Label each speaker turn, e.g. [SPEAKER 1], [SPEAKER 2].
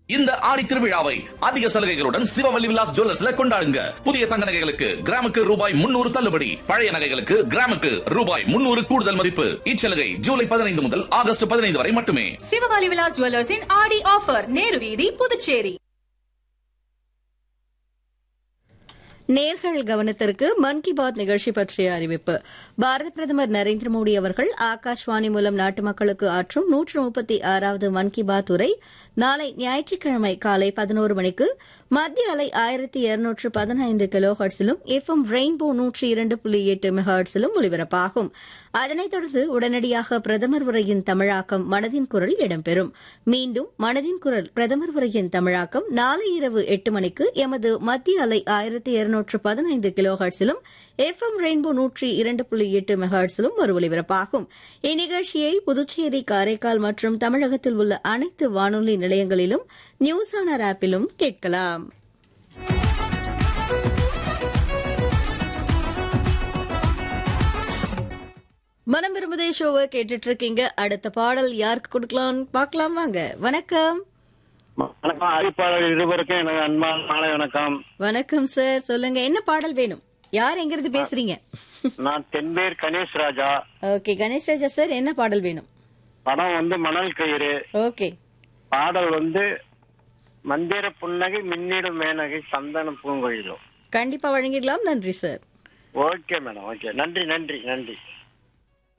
[SPEAKER 1] இந்த ஆடி திருவிழாவை அதிக சலுகைகளுடன் சிவவல்லி விலாஸ் ஜுவல்லர்ஸ்ல கொண்டாடுங்க புதிய தங்க நகைகளுக்கு கிராமுக்கு ரூபாய் முன்னூறு தள்ளுபடி பழைய நகைகளுக்கு கிராமுக்கு ரூபாய் முன்னூறு கூடுதல் மதிப்பு இச்சலுகை ஜூலை பதினைந்து முதல் ஆகஸ்ட் பதினைந்து வரை மட்டுமே
[SPEAKER 2] சிவகாலி விலாஸ் ஜுவல்லர்ஸின் ஆடி ஆஃபர் நேரு வீதி புதுச்சேரி
[SPEAKER 3] நேர்கள் கவனத்திற்கு மன் கி பாத் நிகழ்ச்சி பற்றிய அறிவிப்பு பாரத பிரதமர் நரேந்திர மோடி அவர்கள் ஆகாஷ்வாணி மூலம் நாட்டு மக்களுக்கு ஆற்றும் நூற்று முப்பத்தி ஆறாவது மன் கி பாத் உரை நாளை ஞாயிற்றுக்கிழமை காலை பதினோரு மணிக்கு மத்திய அலை ஆயிரத்தி இருநூற்று பதினைந்து கிலோ ஹர்ட்ஸிலும் எஃப்எம் ரெயின்போ நூற்றி இரண்டு புள்ளி எட்டு மெகாஹர்ட்ஸிலும் ஒலிபரப்பாகும் அதனைத் தொடர்ந்து உடனடியாக பிரதமர் உரையின் தமிழாக்கம் மனதின் குரல் இடம்பெறும் மீண்டும் மனதின் குரல் பிரதமர் உரையின் தமிழாக்கம் நாளை இரவு எட்டு மணிக்கு எமது மத்திய அலை ஆயிரத்தி இருநூற்று பதினைந்து கிலோ ஹர்ட்ஸிலும் எஃப்எம் ரெயின்போ நூற்றி இரண்டு புள்ளி எட்டு மெகாஹர்ட்ஸிலும் ஒரு ஒலிபரப்பாகும் இந்நிகழ்ச்சியை புதுச்சேரி காரைக்கால் மற்றும் தமிழகத்தில் உள்ள அனைத்து வானொலி நிலையங்களிலும் நியூஸ் ஆனர் ஆப்பிலும் கேட்கலாம் மனம் விரும்புதே ஷோவை கேட்டுட்டு இருக்கீங்க அடுத்த பாடல் யாருக்கு கொடுக்கலாம் பார்க்கலாம் வாங்க வணக்கம்
[SPEAKER 4] வணக்கம் அறிவிப்பாளர் இருவருக்கும் எனக்கு அன்பான மாலை வணக்கம்
[SPEAKER 3] வணக்கம் சார் சொல்லுங்க என்ன பாடல் வேணும் யார் எங்கிருந்து பேசுறீங்க
[SPEAKER 4] நான் தென்பேர் கணேஷ் ராஜா
[SPEAKER 3] ஓகே கணேஷ் ராஜா சார் என்ன பாடல் வேணும்
[SPEAKER 4] படம் வந்து மணல் கயிறு
[SPEAKER 3] ஓகே
[SPEAKER 4] பாடல் வந்து மந்திர புன்னகை மின்னிடும் மேனகை சந்தன பூங்கொழிலும்
[SPEAKER 3] கண்டிப்பா வழங்கிடலாம் நன்றி சார்
[SPEAKER 4] ஓகே மேடம் ஓகே நன்றி நன்றி நன்றி